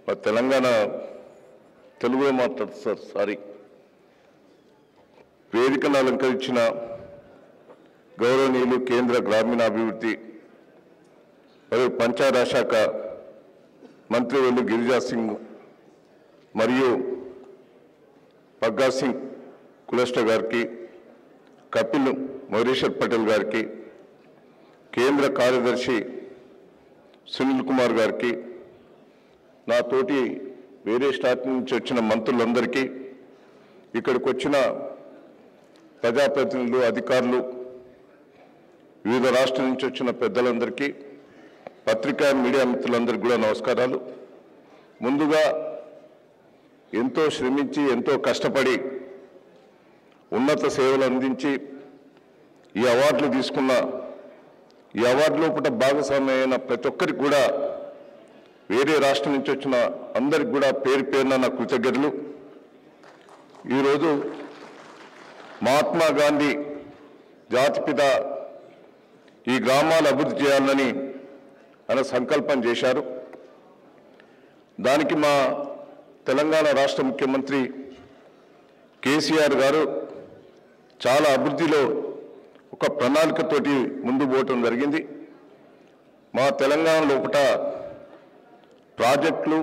మా తెలంగాణ తెలుగులో మాట్లాడుతుంది సార్ సారీ వేదికను అలంకరించిన గౌరవనీయులు కేంద్ర గ్రామీణాభివృద్ధి మరియు పంచాయతీ శాఖ మంత్రివర్యులు గిరిజా సింగ్ మరియు పగ్గా సింగ్ కులస్ట గారికి కపిల్ మౌరీశ్వర్ పటేల్ గారికి కేంద్ర కార్యదర్శి సునీల్ కుమార్ గారికి నా తోటి వేరే స్టాట్ నుంచి వచ్చిన మంత్రులందరికీ ఇక్కడికి వచ్చిన ప్రజాప్రతినిధులు అధికారులు వివిధ రాష్ట్రాల నుంచి వచ్చిన పెద్దలందరికీ పత్రికా మీడియా మిత్రులందరికీ కూడా నమస్కారాలు ముందుగా ఎంతో శ్రమించి ఎంతో కష్టపడి ఉన్నత సేవలు అందించి ఈ అవార్డులు తీసుకున్న ఈ అవార్డు లోపల భాగస్వామ్యమైన ప్రతి ఒక్కరికి కూడా వేరే రాష్ట్రం నుంచి వచ్చిన అందరికి కూడా పేరు పేరున నా కృతజ్ఞతలు ఈరోజు మహాత్మా గాంధీ జాతిపిత ఈ గ్రామాలు అభివృద్ధి చేయాలని ఆయన సంకల్పం చేశారు దానికి మా తెలంగాణ రాష్ట్ర ముఖ్యమంత్రి కేసీఆర్ గారు చాలా అభివృద్ధిలో ఒక ప్రణాళికతోటి ముందు పోవటం జరిగింది మా తెలంగాణ లోపల ప్రాజెక్టులు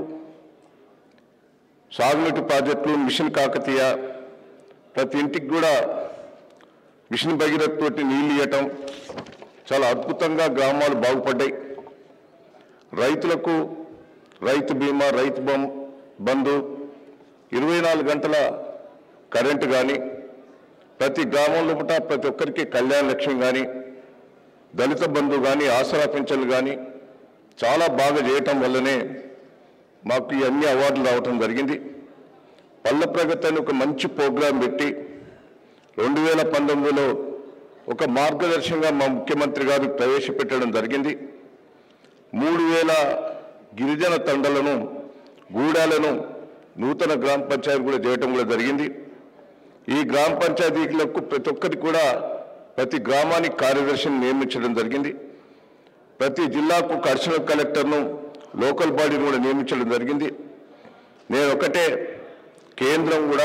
సాగునీటి ప్రాజెక్టులు మిషన్ కాకతీయ ప్రతి ఇంటికి కూడా మిషన్ భగీరథ తోటి నీళ్లు ఇవ్వటం చాలా అద్భుతంగా గ్రామాలు బాగుపడ్డాయి రైతులకు రైతు బీమా రైతు బం బంధు ఇరవై నాలుగు గంటల కరెంటు కానీ ప్రతి గ్రామంలో పుట ప్రతి ఒక్కరికి కళ్యాణ లక్ష్యం కానీ దళిత బంధు కానీ ఆసరా పింఛన్లు కానీ చాలా బాగా చేయటం వల్లనే మాకు ఈ అన్ని అవార్డులు రావటం జరిగింది పల్లె ప్రగతి అని ఒక మంచి ప్రోగ్రాం పెట్టి రెండు వేల పంతొమ్మిదిలో ఒక మార్గదర్శకంగా మా ముఖ్యమంత్రి గారు ప్రవేశపెట్టడం జరిగింది మూడు వేల గిరిజన తండలను గూడాలను నూతన గ్రామ పంచాయతీ కూడా చేయటం కూడా జరిగింది ఈ గ్రామ పంచాయతీలకు ప్రతి ఒక్కరికి కూడా ప్రతి గ్రామానికి కార్యదర్శిని నియమించడం జరిగింది ప్రతి జిల్లాకు ఒక అడిషనల్ కలెక్టర్ను లోకల్ బాడీని కూడా నియమించడం జరిగింది నేను ఒకటే కేంద్రం కూడా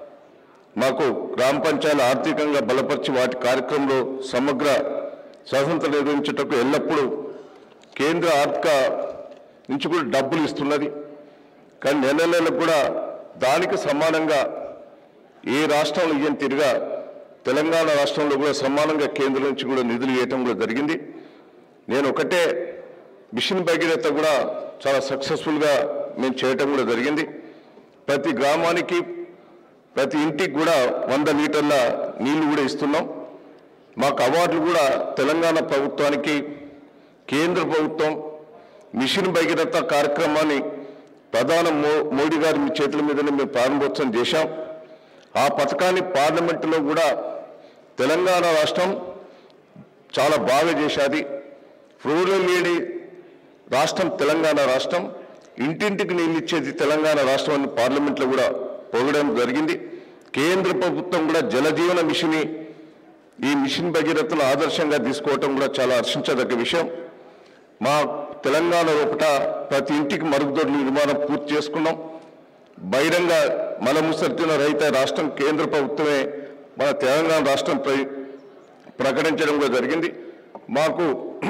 మాకు గ్రామ పంచాయతీలు ఆర్థికంగా బలపరిచి వాటి కార్యక్రమంలో సమగ్ర స్వతంత్ర నిర్వహించుటకు ఎల్లప్పుడూ కేంద్ర ఆర్థిక నుంచి కూడా డబ్బులు ఇస్తున్నది కానీ నెల నెలకు కూడా దానికి సమానంగా ఏ రాష్ట్రంలో ఇయ్యని తిరిగా తెలంగాణ రాష్ట్రంలో కూడా సమానంగా కేంద్రం నుంచి కూడా నిధులు ఇవ్వటం కూడా జరిగింది నేను ఒకటే మిషన్ భగీరథ కూడా చాలా సక్సెస్ఫుల్గా మేము చేయటం కూడా జరిగింది ప్రతి గ్రామానికి ప్రతి ఇంటికి కూడా వంద లీటర్ల నీళ్లు కూడా ఇస్తున్నాం మాకు అవార్డులు కూడా తెలంగాణ ప్రభుత్వానికి కేంద్ర ప్రభుత్వం మిషన్ భగీరథ కార్యక్రమాన్ని ప్రధాన మో మోడీ గారి మీ చేతుల మీదనే మేము ప్రారంభోత్సవం చేశాం ఆ పథకాన్ని పార్లమెంటులో కూడా తెలంగాణ రాష్ట్రం చాలా బాగా చేశాది రూరల్ లేని రాష్ట్రం తెలంగాణ రాష్ట్రం ఇంటింటికి నీళ్ళు ఇచ్చేది తెలంగాణ రాష్ట్రం అని పార్లమెంట్లో కూడా పొగడం జరిగింది కేంద్ర ప్రభుత్వం కూడా జలజీవన మిషన్ ఈ మిషన్ భగీరథను ఆదర్శంగా తీసుకోవటం కూడా చాలా హర్షించదగ్గ విషయం మా తెలంగాణ లోపల ప్రతి ఇంటికి మరుగుదొడ్ల నిర్మాణం పూర్తి చేసుకున్నాం బహిరంగ మలముసర్జన రహిత రాష్ట్రం కేంద్ర ప్రభుత్వమే మన తెలంగాణ రాష్ట్రం ప్ర- ప్రకటించడం కూడా జరిగింది మాకు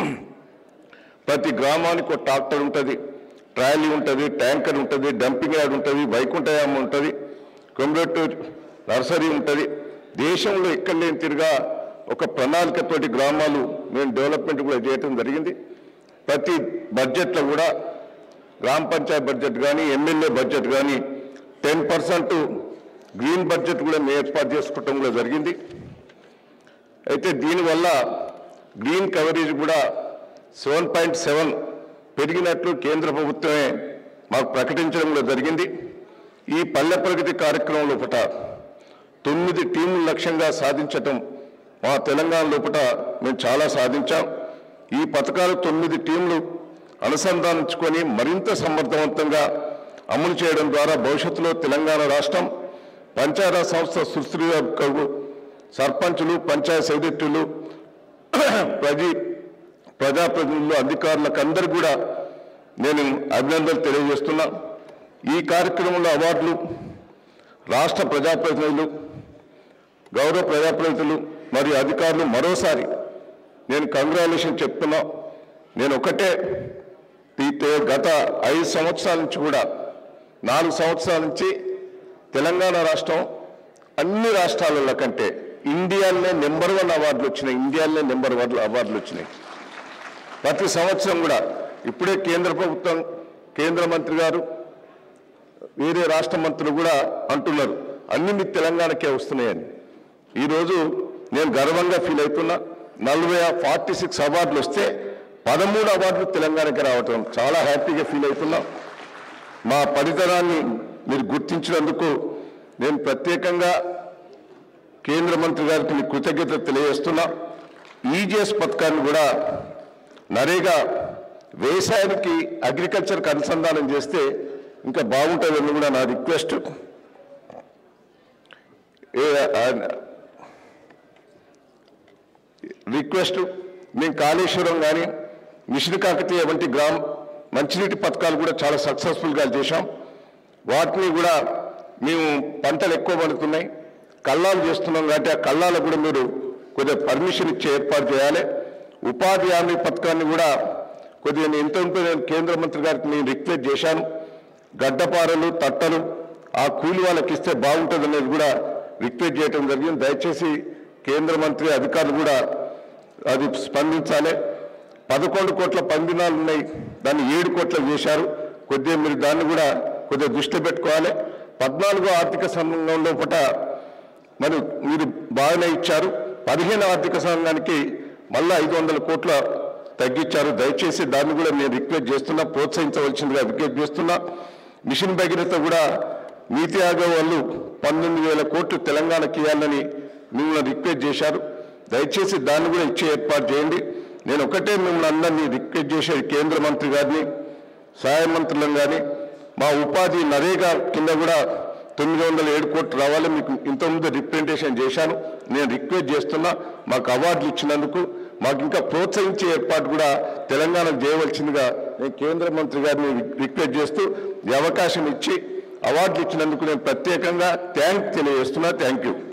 ప్రతి గ్రామానికి ఒక ట్రాక్టర్ ఉంటుంది ట్రాలీ ఉంటుంది ట్యాంకర్ ఉంటుంది డంపింగ్ యార్డ్ ఉంటుంది వైకుంఠయామ ఉంటుంది కొమరెట్టు నర్సరీ ఉంటుంది దేశంలో ఎక్కడ లేని తిరిగా ఒక ప్రణాళికతోటి గ్రామాలు మేము డెవలప్మెంట్ కూడా చేయటం జరిగింది ప్రతి బడ్జెట్లో కూడా గ్రామ పంచాయత్ బడ్జెట్ కానీ ఎమ్మెల్యే బడ్జెట్ కానీ టెన్ పర్సెంట్ గ్రీన్ బడ్జెట్ కూడా మేము ఏర్పాటు చేసుకోవటం కూడా జరిగింది అయితే దీనివల్ల గ్రీన్ కవరేజ్ కూడా సెవెన్ పాయింట్ సెవెన్ పెరిగినట్లు కేంద్ర ప్రభుత్వమే మాకు ప్రకటించడం కూడా జరిగింది ఈ పల్లె ప్రగతి కార్యక్రమం లోపల తొమ్మిది టీములు లక్ష్యంగా సాధించటం మా తెలంగాణ లోపల మేము చాలా సాధించాం ఈ పథకాలు తొమ్మిది టీంలు అనుసంధానించుకొని మరింత సమర్థవంతంగా అమలు చేయడం ద్వారా భవిష్యత్తులో తెలంగాణ రాష్ట్రం పంచాయతీ సంస్థ సుస్థిరతకు సర్పంచులు పంచాయత్ సెక్రటరీలు ప్రజీ ప్రజాప్రతినిధులు అధికారులకు అందరు కూడా నేను అభినందనలు తెలియజేస్తున్నా ఈ కార్యక్రమంలో అవార్డులు రాష్ట్ర ప్రజాప్రతినిధులు గౌరవ ప్రజాప్రతినిధులు మరియు అధికారులు మరోసారి నేను కంగ్రాచులేషన్ చెప్తున్నా నేను ఒకటే ఈ తే- గత ఐదు సంవత్సరాల నుంచి కూడా నాలుగు సంవత్సరాల నుంచి తెలంగాణ రాష్ట్రం అన్ని రాష్ట్రాలలో కంటే ఇండియాలోనే నెంబర్ వన్ అవార్డులు వచ్చినాయి ఇండియాలోనే నెంబర్ వన్ అవార్డులు వచ్చినాయి ప్రతి సంవత్సరం కూడా ఇప్పుడే కేంద్ర ప్రభుత్వం కేంద్ర మంత్రి గారు వేరే రాష్ట్ర మంత్రులు కూడా అంటున్నారు అన్ని మీ తెలంగాణకే వస్తున్నాయని ఈరోజు నేను గర్వంగా ఫీల్ అవుతున్నా నలభై ఫార్టీ సిక్స్ అవార్డులు వస్తే పదమూడు అవార్డులు తెలంగాణకి రావటం చాలా హ్యాపీగా ఫీల్ అవుతున్నా మా పనితనాన్ని మీరు గుర్తించినందుకు నేను ప్రత్యేకంగా కేంద్ర మంత్రి గారికి మీ కృతజ్ఞత తెలియజేస్తున్నా ఈజీఎస్ పథకాన్ని కూడా నరేగా వ్యవసాయానికి అగ్రికల్చర్కి అనుసంధానం చేస్తే ఇంకా బాగుంటుందని కూడా నా రిక్వెస్ట్ ఏ- ఆ- రిక్వెస్ట్ మేము కాళేశ్వరం కానీ మిషన్ కాకతీయ వంటి గ్రామ మంచినీటి పథకాలు కూడా చాలా సక్సెస్ఫుల్గా చేశాం వాటిని కూడా మేము పంటలు ఎక్కువ పడుతున్నాయి కళ్ళాలు చేస్తున్నాం కాబట్టి ఆ కళ్ళాలకు కూడా మీరు కొద్దిగా పర్మిషన్ ఇచ్చి ఏర్పాటు చేయాలి ఉపాధి హామీ పథకాన్ని కూడా కొద్దిగా నేను ఎంత ఉంటే నేను కేంద్ర మంత్రి గారికి నేను రిక్వెస్ట్ చేశాను గడ్డపారలు తట్టలు ఆ కూలి వాళ్ళకి ఇస్తే బాగుంటుంది అనేది కూడా రిక్వెస్ట్ చేయడం జరిగింది దయచేసి కేంద్ర మంత్రి అధికారులు కూడా అది స్పందించాలి పదకొండు కోట్ల పందినాలు ఉన్నాయి దాన్ని ఏడు కోట్ల చేశారు కొద్దిగా మీరు దాన్ని కూడా కొద్దిగా దృష్టి పెట్టుకోవాలి పద్నాలుగో ఆర్థిక సంఘంలో పూట మరి మీరు బాగానే ఇచ్చారు పదిహేను ఆర్థిక సంఘానికి మళ్ళా ఐదు వందల కోట్ల తగ్గించారు దయచేసి దాన్ని కూడా నేను రిక్వెస్ట్ చేస్తున్నా ప్రోత్సహించవలసిందిగా విజ్ఞప్తి చేస్తున్నా మిషన్ భగీరథ కూడా నీతి ఆయోగ్ వాళ్ళు పంతొమ్మిది వేల కోట్లు తెలంగాణకి ఇవ్వాలని మిమ్మల్ని రిక్వెస్ట్ చేశారు దయచేసి దాన్ని కూడా ఇచ్చే ఏర్పాటు చేయండి నేను ఒకటే మిమ్మల్ని అందరినీ రిక్వెస్ట్ చేసేది కేంద్ర మంత్రి గారిని సహాయ మంత్రులను కానీ మా ఉపాధి నరేగా కింద కూడా తొమ్మిది వందల ఏడు కోట్లు రావాలి మీకు ఇంతకుముందు రిప్రజెంటేషన్ చేశాను నేను రిక్వెస్ట్ చేస్తున్నా మాకు అవార్డులు ఇచ్చినందుకు మాకు ఇంకా ప్రోత్సహించే ఏర్పాటు కూడా తెలంగాణకు చేయవలసిందిగా నేను కేంద్ర మంత్రి గారిని రిక్వెస్ట్ చేస్తూ ఈ అవకాశం ఇచ్చి అవార్డులు ఇచ్చినందుకు నేను ప్రత్యేకంగా థ్యాంక్ తెలియజేస్తున్నా థ్యాంక్ యూ